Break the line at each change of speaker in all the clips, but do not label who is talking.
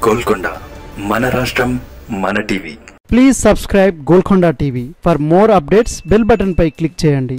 గోల్కొండ మన రాష్ట్రం మన TV
please subscribe Golconda TV for more updates bell button పై క్లిక్ చేయండి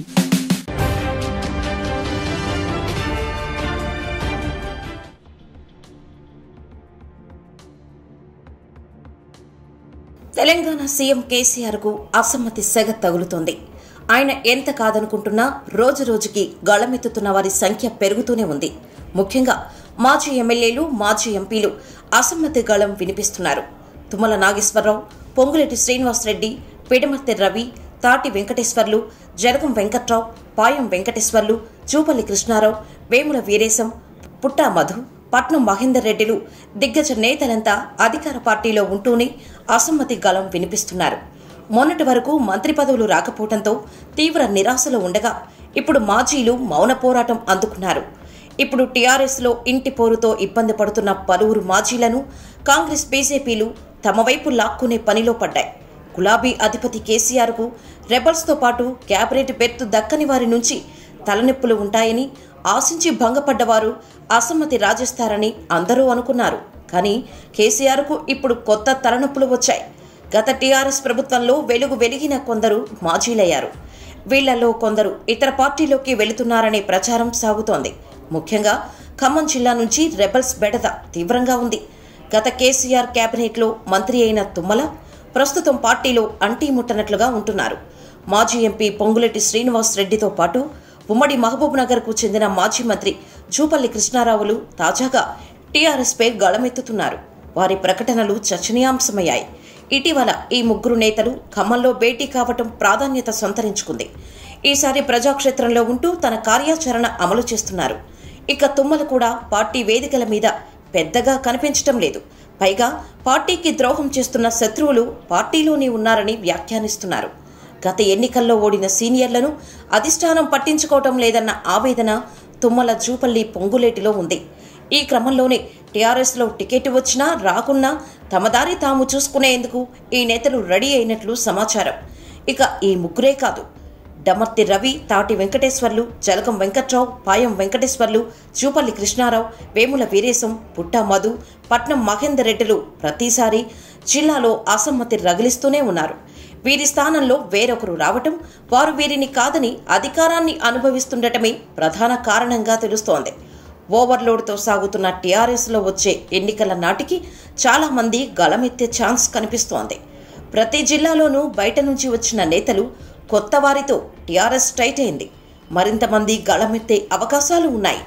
తెలంగాణ సీఎం కేసీఆర్ కు అసమ్మతి సెగ తగులుతోంది ఆయన ఎంత కాదనుకుంటున్నా రోజు రోజుకి గళమెత్తుతున్న వారి సంఖ్య పెరుగుతూనే ఉంది ముఖ్యంగా మాజీ ఎమ్మెల్యేలు మాజీ ఎంపీలు అసమ్మతి గళం వినిపిస్తున్నారు తుమ్మల నాగేశ్వరరావు పొంగులేటి శ్రీనివాసరెడ్డి పిడమర్తి రవి తాటి వెంకటేశ్వర్లు జరగం వెంకట్రావు పాయం వెంకటేశ్వర్లు చూపల్లి కృష్ణారావు వేముల వీరేశం పుట్టా మధు పట్నం మహేందర్ రెడ్డిలు దిగ్గజ నేతలంతా అధికార పార్టీలో ఉంటూనే అసమ్మతి గలం వినిపిస్తున్నారు మొన్నటి వరకు మంత్రి పదవులు రాకపోవడంతో తీవ్ర నిరాశలో ఉండగా ఇప్పుడు మాజీలు మౌన పోరాటం అందుకున్నారు ఇప్పుడు టీఆర్ఎస్లో ఇంటి పోరుతో ఇబ్బంది పడుతున్న పలువురు మాజీలను కాంగ్రెస్ బీజేపీలు తమ వైపు లాక్కునే పనిలో పడ్డాయి గులాబీ అధిపతి కేసీఆర్కు రెబల్స్తో పాటు క్యాబినెట్ బెర్త్ దక్కని వారి నుంచి తలనొప్పులు ఉంటాయని ఆశించి భంగపడ్డవారు అసమ్మతి రాజేస్తారని అందరూ అనుకున్నారు కానీ కేసీఆర్కు ఇప్పుడు కొత్త తలనొప్పులు వచ్చాయి గత టీఆర్ఎస్ ప్రభుత్వంలో వెలుగు వెలిగిన కొందరు మాజీలయ్యారు వీళ్లలో కొందరు ఇతర పార్టీలోకి వెళుతున్నారనే ప్రచారం సాగుతోంది ముఖ్యంగా ఖమ్మం జిల్లా నుంచి రెబల్స్ బెడద తీవ్రంగా ఉంది గత కేసీఆర్ కేబినెట్లో మంత్రి అయిన తుమ్మల ప్రస్తుతం పార్టీలో అంటీ ముట్టనట్లుగా ఉంటున్నారు మాజీ ఎంపీ పొంగులెట్టి శ్రీనివాస్ రెడ్డితో పాటు ఉమ్మడి మహబూబ్ నగర్కు చెందిన మాజీ మంత్రి జూపల్లి కృష్ణారావులు తాజాగా టీఆర్ఎస్పై గళమెత్తుతున్నారు వారి ప్రకటనలు చర్చనీయాంశమయ్యాయి ఇటీవల ఈ ముగ్గురు నేతలు ఖమ్మంలో భేటీ కావటం ప్రాధాన్యత సంతరించుకుంది ఈసారి ప్రజాక్షేత్రంలో ఉంటూ తన కార్యాచరణ అమలు చేస్తున్నారు ఇక తుమ్మల కూడా పార్టీ వేదికల మీద పెద్దగా కనిపించటం లేదు పైగా పార్టీకి ద్రోహం చేస్తున్న శత్రువులు పార్టీలోనే ఉన్నారని వ్యాఖ్యానిస్తున్నారు గత ఎన్నికల్లో ఓడిన సీనియర్లను అధిష్టానం పట్టించుకోవటం లేదన్న ఆవేదన తుమ్మల జూపల్లి పొంగులేటిలో ఉంది ఈ క్రమంలోనే టీఆర్ఎస్లో టికెట్ వచ్చినా రాకున్నా తమ దారి తాము చూసుకునేందుకు ఈ నేతలు రెడీ అయినట్లు సమాచారం ఇక ఈ ముగ్గురే కాదు డమర్తి రవి తాటి వెంకటేశ్వర్లు జలగం వెంకట్రావు పాయం వెంకటేశ్వర్లు జూపల్లి కృష్ణారావు వేముల వీరేశం పుట్టా మధు పట్నం మహేందర్ రెడ్డిలు ప్రతిసారి జిల్లాలో అసమ్మతి రగిలిస్తూనే ఉన్నారు వీరి స్థానంలో వేరొకరు రావటం వారు వీరిని కాదని అధికారాన్ని అనుభవిస్తుండటమే ప్రధాన కారణంగా తెలుస్తోంది ఓవర్లోడ్తో సాగుతున్న టీఆర్ఎస్లో వచ్చే ఎన్నికల నాటికి చాలా మంది గళమెత్తే ఛాన్స్ కనిపిస్తోంది ప్రతి జిల్లాలోనూ బయట నుంచి వచ్చిన నేతలు కొత్త వారితో టీఆర్ఎస్ టైట్ అయింది మరింత మంది గళమెత్తే అవకాశాలు ఉన్నాయి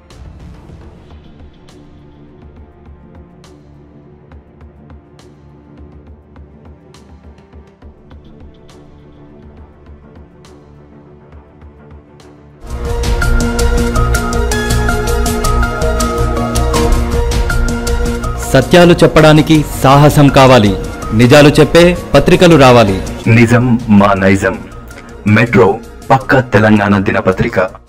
సత్యాలు చెప్పడానికి సాహసం కావాలి నిజాలు చెప్పే పత్రికలు రావాలి
నిజం మా నైజం మెట్రో పక్క తెలంగాణ దినపత్రిక